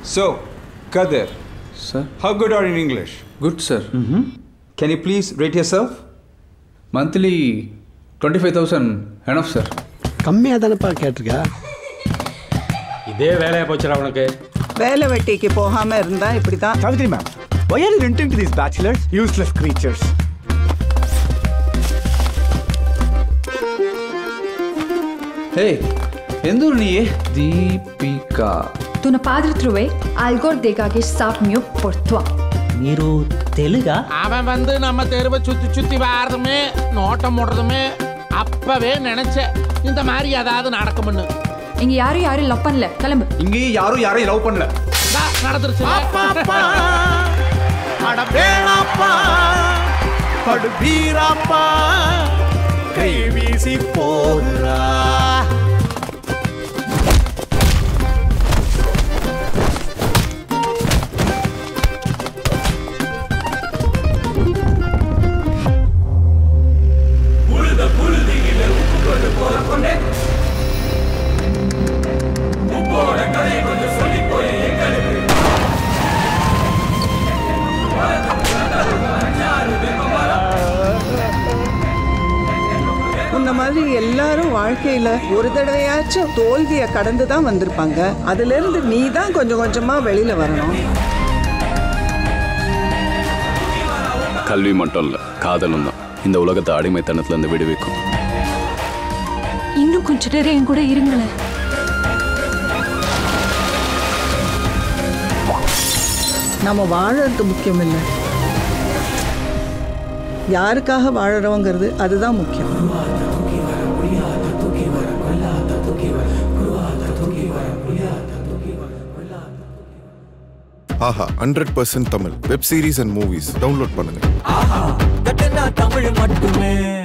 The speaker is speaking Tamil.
So, Kadir, Sir. how good are you in English? Good, sir. Can you please rate yourself? Monthly 25,000 enough, sir. கம்மியாக தானேப்பா கேட்டிருக்கா இதே வேலையா போச்சுடா உனக்கு வேலை வெட்டிக்கு போகாம இருந்தா இப்படிதான் Savitri ma'am, why are you renting to these bachelors? Useless creatures. Hey, எந்த ஊர் நீ Deepika Tu na padre trove, algor dega che sap mio por toi. మీరు తెలుగా அவன் வந்து நம்ம தெருவை சுத்தி சுத்தி வாரதுமே நோட்டம் போடுறதுமே அப்பவே நினைச்சேன் இந்த மாதிரி ஏதாவது நடக்கும்னு இங்க யாரும் யாரும் லவ் பண்ணல கிளம்பு இங்கேயும் யாரும் யாரையும் லவ் பண்ணல தா, நடந்துருச்சு அட வேணாப்பா படு வீராப்பா கை வீசி போகிறா உன்ன மாதிரி எல்லாரும் வாழ்க்கையில ஒரு தடவையாச்சும் தோல்வியை கடந்து தான் வந்திருப்பாங்க அதுல இருந்து நீ தான் கொஞ்சம் கொஞ்சமா வெளியில வரணும் கல்வி மட்டும் இல்லை காதலும் தான் இந்த உலகத்தை அடிமைத்தனத்துலேருந்து விடுவிக்கும் இன்னும் கொஞ்ச நேரம் என் கூட இருங்களேன் நம்ம வாழறது முக்கியம் இல்லை யாருக்காக வாழறோங்கிறது அதுதான் முக்கியம் ஆஹா hundred percent Tamil web series and movies download பண்ணுங்க தமிழ் மட்டுமே